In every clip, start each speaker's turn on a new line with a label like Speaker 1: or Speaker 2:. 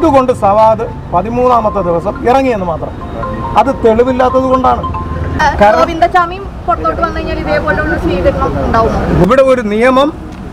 Speaker 1: എന്തുകൊണ്ട് സവാദ് പതിമൂന്നാമത്തെ ദിവസം ഇറങ്ങിയെന്ന് മാത്രം അത് തെളിവില്ലാത്തത് കൊണ്ടാണ് കാരണം-
Speaker 2: ഗോവിന്ദചാമിയും പുറത്തോട്ട് വന്നു കഴിഞ്ഞാൽ ഇതേപോലുള്ള സ്വീകരണം ഉണ്ടാവും
Speaker 1: ഇവിടെ ഒരു നിയമം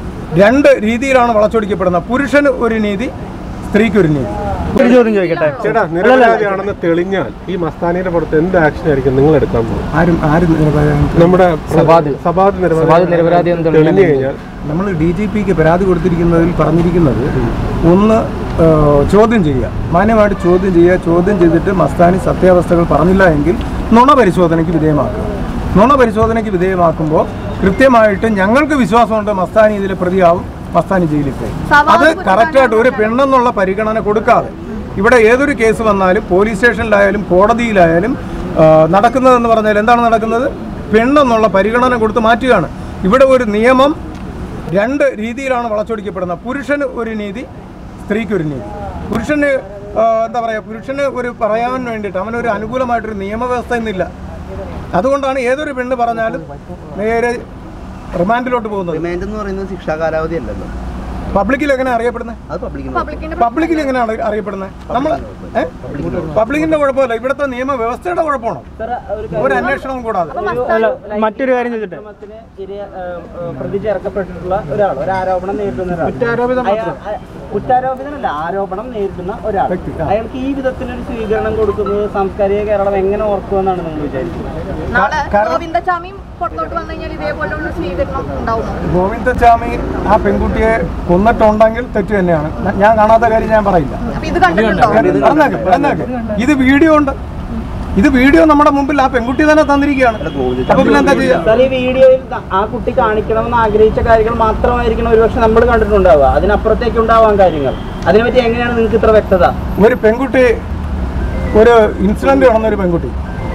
Speaker 1: രണ്ട് രീതിയിലാണ് വളച്ചൊടിക്കപ്പെടുന്നത് പുരുഷന് ഒരു നീതി സ്ത്രീക്ക് ഒരു നീതി
Speaker 3: ഒരു ചോദ്യം ചോദിക്കട്ടെ
Speaker 4: ചേട്ടാ നിരപരാധിയാണെന്ന് തെളിഞ്ഞാൽ ഈ മസ്താനിയുടെ പുറത്ത് എന്ത് ആക്ഷൻ ആയിരിക്കും നിങ്ങൾ എടുക്കാൻ പോകുന്നത്
Speaker 1: ആരും ആരും
Speaker 4: നമ്മുടെ
Speaker 3: സബാദ്.
Speaker 4: സബാദ്
Speaker 3: സബാദ് നിരപരാധി എന്ന്
Speaker 4: തെളിഞ്ഞു
Speaker 3: തെളിഞ്ഞാൽ
Speaker 4: കഴിഞ്ഞാൽ
Speaker 1: നമ്മൾ ഡി ജി പിക്ക് പരാതി കൊടുത്തിരിക്കുന്നതിൽ പറഞ്ഞിരിക്കുന്നത് ഒന്ന് ആ, ചോദ്യം ചെയ്യുക മാന്യമായിട്ട് ചോദ്യം ചെയ്യുക ചോദ്യം ചെയ്തിട്ട് മസ്താനി സത്യാവസ്ഥകൾ പറഞ്ഞില്ല എങ്കിൽ നുണ പരിശോധനയ്ക്ക് വിധേയമാക്കുക നുണ പരിശോധനയ്ക്ക് വിധേയമാക്കുമ്പോൾ കൃത്യമായിട്ട് ഞങ്ങൾക്ക് വിശ്വാസമുണ്ട് മസ്താനി ഇതിലെ പ്രതിയാവും മസ്താനി ജയിലിൽ പോയി
Speaker 2: സവാദ്
Speaker 1: അത്
Speaker 2: കുറ്റക്കാരനാണ്
Speaker 1: കറക്റ്റായിട്ട് ഒരു പെണ്ണെന്നുള്ള പരിഗണന കൊടുക്കാതെ ഇവിടെ ഏതൊരു കേസ് വന്നാലും പോലീസ് സ്റ്റേഷനിലായാലും കോടതിയിലായാലും ആ, നടക്കുന്നതെന്ന് പറഞ്ഞാൽ എന്താണ് നടക്കുന്നത് പെണ്ണെന്നുള്ള പരിഗണന കൊടുത്ത് മാറ്റുകയാണ് ഇവിടെ ഒരു നിയമം രണ്ട് രീതിയിലാണ് വളച്ചൊടിക്കപ്പെടുന്നത് പുരുഷന് ഒരു നീതി സ്ത്രീക്ക് ഒരു നീതി പുരുഷന് ആ, എന്താ പറയുക പുരുഷന് ഒരു പറയാൻ വേണ്ടിയിട്ട് അവനൊരു അനുകൂലമായിട്ടൊരു നിയമവ്യവസ്ഥ ഇന്നില്ല അതുകൊണ്ടാണ് ഏതൊരു പെണ്ണ് പറഞ്ഞാലും നേരെ റിമാൻഡിലോട്ട് പോകുന്നത്
Speaker 5: റിമാൻഡ് എന്ന് പറയുന്നത് ശിക്ഷാ കാലാവധി അല്ലല്ലോ
Speaker 1: പബ്ലിക്കിൽ എങ്ങനെ അറിയപ്പെടുന്നത്
Speaker 5: അത് പബ്ലിക്കിന്
Speaker 2: പബ്ലിക്കിന്റെ
Speaker 1: പബ്ലിക്കിൽ എങ്ങനെയാണ് അറിയപ്പെടുന്നത് നമ്മൾ പബ്ലിക്കിന്റെ കുഴപ്പമില്ല ഇവിടുത്തെ നിയമവ്യവസ്ഥയുടെ കുഴപ്പമാണോ ഒരു അന്വേഷണവും കൂടാതെ
Speaker 3: അല്ല മറ്റൊരു കാര്യം ചോദിച്ചിട്ടെ
Speaker 6: ശ്രമത്തിന് ഇര ഏഹ്, ഏഹ്, പ്രതി ചേർക്കപ്പെട്ടിട്ടുള്ള ഒരാൾ ഒരു ആരോപണം നേരിടുന്ന ഒരാൾ
Speaker 1: കുറ്റാരോപിതം
Speaker 6: അയാൾ- അയ- കുറ്റാരോപിതനല്ല ആരോപണം നേരിടുന്ന ഒരാൾ
Speaker 1: വ്യക്തി, ആ.
Speaker 6: അയാൾക്ക് ഈ വിധത്തിലൊരു സ്വീകരണം കൊടുക്കുന്നത് സാംസ്കാരിക കേരളം എങ്ങനെ ഓർക്കുമെന്നാണ് നിങ്ങൾ വിചാരിക്കുന്നത്
Speaker 2: നാളെ
Speaker 1: കാരണം-
Speaker 2: ഗോവിന്ദചാമിയും പുറത്തോട്ട് വന്നു കഴിഞ്ഞാൽ ഇതേപോലുള്ള സ്വീകരണം ഉണ്ടാവും
Speaker 1: ഗോവിന്ദസ്വാമി ആ പെൺകുട്ടിയെ കൊന്നിട്ടുണ്ടെങ്കിൽ തെറ്റ് തന്നെയാണ് ഞാൻ കാണാത്ത കാര്യം ഞാൻ പറയില്ല
Speaker 2: അപ്പൊ ഇത് കണ്ടിട്ടുണ്ടോ
Speaker 1: പറഞ്ഞേക്ക് പറഞ്ഞേക്ക് ഇത് വീഡിയോ ഉണ്ട് ഇത് വീഡിയോ നമ്മുടെ മുമ്പിൽ ആ പെൺകുട്ടി തന്നെ തന്നിരിക്കുകയാണ് അപ്പൊ പിന്നെ എന്താ ചെയ്യാ
Speaker 6: എന്നാൽ ഈ വീഡിയോയിൽ ത- ആ കുട്ടി കാണിക്കണമെന്ന് ആഗ്രഹിച്ച കാര്യങ്ങൾ മാത്രമായിരിക്കണം ഒരുപക്ഷെ നമ്മൾ കണ്ടിട്ടുണ്ടാവുക അതിനപ്പുറത്തേക്ക് ഉണ്ടാവാൻ കാര്യങ്ങൾ അതിനെപ്പറ്റി എങ്ങനെയാണ് നിങ്ങൾക്ക് ഇത്ര വ്യക്തത
Speaker 1: ഒരു പെൺകുട്ടി ഒരു ഇൻസിഡന്റ് നടന്ന ഒരു പെൺകുട്ടി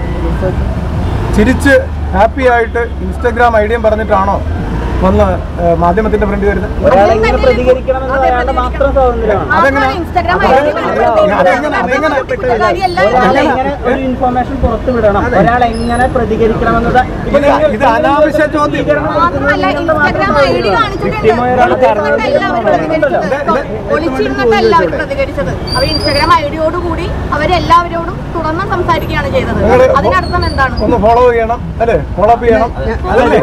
Speaker 1: ചിരിച്ച് ഹാപ്പി ആയിട്ട് ഇൻസ്റ്റഗ്രാം ഐഡിയം പറഞ്ഞിട്ടാണോ വന്ന് ഏഹ്, മാധ്യമത്തിന്റെ ഫ്രണ്ട് വരുന്നത്
Speaker 6: ഒരാളെ എങ്ങനെ പ്രതികരിക്കണമെന്നത് അയാളുടെ മാത്രം സ്വാതന്ത്ര്യമാണ്
Speaker 1: അതെങ്ങനെ?
Speaker 2: ഇൻസ്റ്റാഗ്രാം
Speaker 1: അതെങ്ങനെ? അതെങ്ങനെ? അതെങ്ങനെ?
Speaker 6: ഒരാൾ എങ്ങനെ ഒരു ഇൻഫർമേഷൻ പുറത്തു വിടണം ഒരാൾ എങ്ങനെ പ്രതികരിക്കണമെന്നത് ഇപ്പൊ
Speaker 1: ഇത്
Speaker 6: നിങ്ങൾ-
Speaker 1: ഇത് അനാവശ്യ ചോദ്യം
Speaker 2: മാത്രമല്ല ഇൻസ്റ്റാഗ്രാം ഐ ഡി കാണിച്ചിട്ടുണ്ട് ഒളിച്ചിരുന്നിട്ടല്ല അവർ പ്രതികരിച്ചത് ഒളിച്ചിരുന്നിട്ടല്ല അവർ പ്രതികരിച്ചത് അവർ ഇൻസ്റ്റാഗ്രാം ഐ ഡിയോടുകൂടി അവരെല്ലാവരോടും തുറന്ന് സംസാരിക്കുകയാണ് ചെയ്തത്
Speaker 1: നിങ്ങള്
Speaker 2: അതിനർത്ഥം എന്താണ്
Speaker 1: ഒന്ന് ഫോളോ ചെയ്യണം അല്ലേ ഫോളോ അപ്പ് ചെയ്യണം അതല്ലേ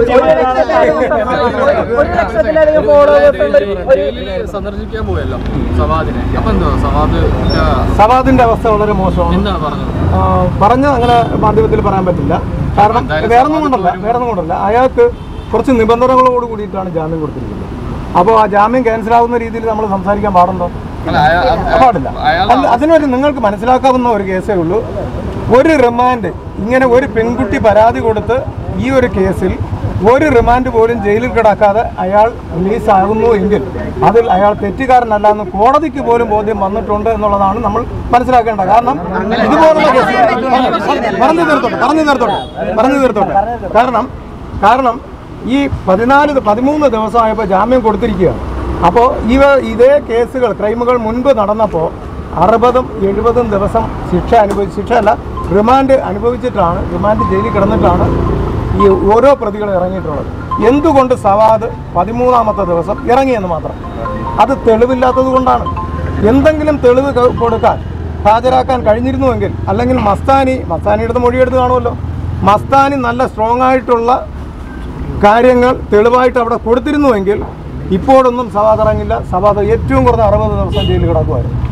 Speaker 6: ഒരു ലക്ഷത്തിലധികം ഫോളോവേഴ്സ് ഉള്ള ഒരു- ഒരു
Speaker 7: ജയിലില് സന്ദർശിക്കാൻ പോയല്ലോ സവാദിനെ അപ്പൊ എന്താ സവാദ്
Speaker 1: സവാദിന്റെ അവസ്ഥ വളരെ മോശമാണ്
Speaker 7: എന്താണ് പറഞ്ഞത്
Speaker 1: ആ, പറഞ്ഞ അങ്ങനെ മാധ്യമത്തിൽ പറയാൻ പറ്റില്ല കാരണം വേറൊന്നും കൊണ്ടല്ല വേറൊന്നും കൊണ്ടല്ല അയാൾക്ക് കുറച്ച് നിബന്ധനകളോട് കൂടിയിട്ടാണ് ജാമ്യം കൊടുത്തിരിക്കുന്നത് അപ്പോൾ ആ ജാമ്യം ക്യാൻസൽ ആവുന്ന രീതിയിൽ നമ്മൾ സംസാരിക്കാൻ പാടുണ്ടോ
Speaker 7: അല്ല, അയാ- അയാ-
Speaker 1: പാടില്ല
Speaker 7: അയാൾ
Speaker 1: അല്ല അതിനൊരു നിങ്ങൾക്ക് മനസ്സിലാക്കാവുന്ന ഒരു കേസേ ഉള്ളൂ ഒരു റിമാൻഡ് ഇങ്ങനെ ഒരു പെൺകുട്ടി പരാതി കൊടുത്ത് ഈ ഒരു കേസിൽ ഒരു റിമാൻഡ് പോലും ജയിലിൽ കിടക്കാതെ അയാൾ റിലീസ് ആകുന്നു എങ്കിൽ അതിൽ അയാൾ തെറ്റുകാരനല്ല എന്ന് കോടതിക്ക് പോലും ബോധ്യം വന്നിട്ടുണ്ട് എന്നുള്ളതാണ് നമ്മൾ മനസ്സിലാക്കേണ്ടത് കാരണം ഇതുപോലുള്ള കേസ് പറഞ്ഞു തീർത്തോട്ടെ പറഞ്ഞു തീർത്തോട്ടെ പറഞ്ഞു തീർത്തോട്ടെ കാരണം കാരണം ഈ പതിനാല് ദി- പതിമൂന്ന് ദിവസമായപ്പോൾ ജാമ്യം കൊടുത്തിരിക്കുകയാണ് അപ്പോൾ ഇവ ഇതേ കേസുകൾ ക്രൈമുകൾ മുൻപ് നടന്നപ്പോൾ അറുപതും എഴുപതും ദിവസം ശിക്ഷ അനുഭവിച്ച് ശിക്ഷ അല്ല റിമാൻഡ് അനുഭവിച്ചിട്ടാണ് റിമാൻഡ് ജയിലിൽ കിടന്നിട്ടാണ് ഈ ഓരോ പ്രതികളും ഇറങ്ങിയിട്ടുള്ളത് എന്തുകൊണ്ട് സവാദ് പതിമൂന്നാമത്തെ ദിവസം ഇറങ്ങിയെന്ന് മാത്രം അത് തെളിവില്ലാത്തത് കൊണ്ടാണ് എന്തെങ്കിലും തെളിവ് ക- കൊടുക്കാൻ ഹാജരാക്കാൻ കഴിഞ്ഞിരുന്നുവെങ്കിൽ അല്ലെങ്കിൽ മസ്താനി മസ്താനിയുടെ മൊഴിയെടുത്ത് കാണുമല്ലോ മസ്താനി നല്ല സ്ട്രോങ് ആയിട്ടുള്ള കാര്യങ്ങൾ തെളിവായിട്ട് അവിടെ കൊടുത്തിരുന്നുവെങ്കിൽ ഇപ്പോഴൊന്നും സവാദ് ഇറങ്ങില്ല സവാദ് ഏറ്റവും കുറഞ്ഞ അറുപത് ദിവസം ജയിലിൽ കിടക്കുമായിരുന്നു